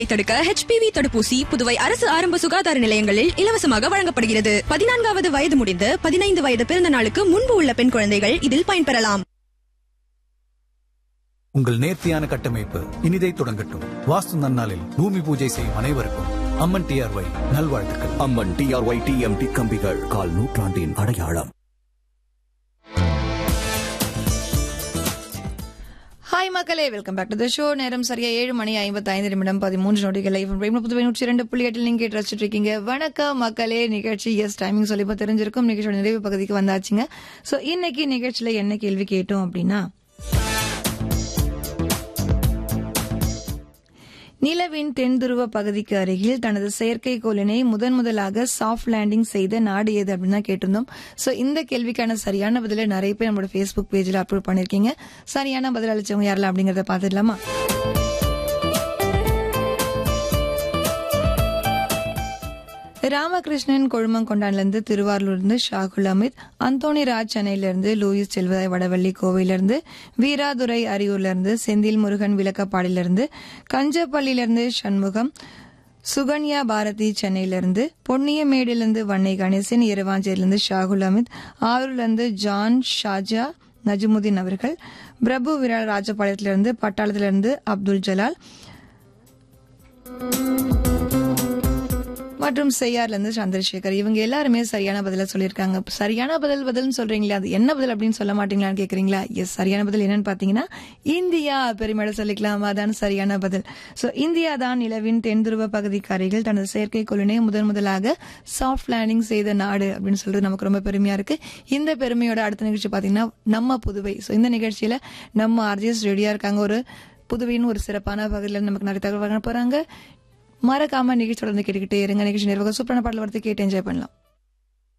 தடுக்க ஹெச்பிவி தடுப்பூசி புதுவை அரசு ஆரம்ப சுகாதார நிலையங்களில் இலவசமாக வழங்கப்படுகிறது பதினான்காவது வயது முடிந்து பதினைந்து வயது பிறந்த நாளுக்கு முன்பு உள்ள பெண் குழந்தைகள் இதில் பயன்பெறலாம் உங்கள் நேர்த்தியான கட்டமைப்பு இனிதை தொடங்கட்டும் வாஸ்து நன்னாளில் பூமி பூஜை செய்யும் அனைவருக்கும் அம்மன் டிஆர்ஒய் நல்வாழ்த்துக்கள் அம்மன் டிஆர்ஒய் டிஎம்டி கம்பிகள் கால் நூற்றாண்டின் அடையாளம் ஹாய் மக்களே welcome back to the show நேரம் சரியா ஏழு மணி ஐம்பத்தி ஐந்து நிமிடம் பதிமூன்று நொடிகள் லைஃப் புதுவை நூற்றி இரண்டு புள்ளி எட்டில் நீங்க கேட்டு ரசிச்சுட்டு இருக்கீங்க வணக்கம் மக்களே நிகழ்ச்சி எஸ் டைமிங் சொல்லி இப்போ தெரிஞ்சிருக்கும் நிகழ்ச்சியோட நிறைவு பகுதிக்கு வந்தாச்சுங்க ஸோ இன்னைக்கு நிகழ்ச்சியில என்ன கேள்வி கேட்டோம் அப்படின்னா நிலவின் தென் துருவ பகுதிக்கு அருகில் தனது செயற்கைக்கோளினை முதன் முதலாக சாஃப்ட் லேண்டிங் செய்த நாடு எது அப்படின்னு தான் கேட்டிருந்தோம் சோ இந்த கேள்விக்கான சரியான பதிலை நிறைய பேர் நம்மளோட ஃபேஸ்புக் பேஜில் அப்லோட் பண்ணிருக்கீங்க சரியான பதில் அளிச்சவங்க யாரெல்லாம் அப்படிங்கறத பார்த்துடலாமா ராமகிருஷ்ணன் கொழுமங்கொண்டான்லேருந்து திருவாரூர்லேருந்து ஷாகுல் அமித் அந்தோணி ராஜ் சென்னையிலிருந்து லூயிஸ் செல்வதாய் வடவள்ளி கோவையிலிருந்து வீராதுரை அரியூர்லேருந்து செந்தில் முருகன் விளக்கப்பாடியிலிருந்து கஞ்சப்பள்ளியிலிருந்து சண்முகம் சுகன்யா பாரதி சென்னையிலிருந்து பொன்னியமேடிலிருந்து வன்னை கணேசன் இரவாஞ்சேரியிலிருந்து ஷாகுல் அமித் ஆரூர்லேருந்து ஜான் ஷாஜா நஜிமுதீன் அவர்கள் பிரபு விரால் ராஜபாளையத்திலிருந்து பட்டாளத்திலிருந்து அப்துல் ஜலால் மற்றும் செய்யார்ல இருந்து சந்திரசேகர் இவங்க எல்லாருமே சரியான பதில சொல்லியிருக்காங்க சரியான பதில் பதில்னு சொல்றீங்களா அது என்ன பதில் அப்படின்னு சொல்ல மாட்டீங்களான்னு கேக்குறீங்களா எஸ் சரியான பதில் என்னன்னு பாத்தீங்கன்னா இந்தியா பெருமையோட சொல்லிக்கலாம் அதான் சரியான பதில் சோ இந்தியா தான் நிலவின் தென் துருவ பகுதிக்கு அருகில் தனது செயற்கைக்கோளினை முதன் முதலாக சாஃப்ட் லேண்டிங் செய்த நாடு அப்படின்னு சொல்றது நமக்கு ரொம்ப பெருமையா இருக்கு இந்த பெருமையோட அடுத்த நிகழ்ச்சி பாத்தீங்கன்னா நம்ம புதுவை சோ இந்த நிகழ்ச்சியில நம்ம ஆர்ஜிஎஸ் ரெடியா இருக்காங்க ஒரு புதுவையின் ஒரு சிறப்பான பகுதியில் நமக்கு நிறைய தகவல் வழங்க போறாங்க மறக்காம நிகழ்ச்சி தொடர்ந்து கேட்டுக்கிட்டே இருங்க நிகழ்ச்சி நிர்வாகம் சூப்பரான பாடல் வரது கேட்டு என்ஜாய் பண்ணலாம்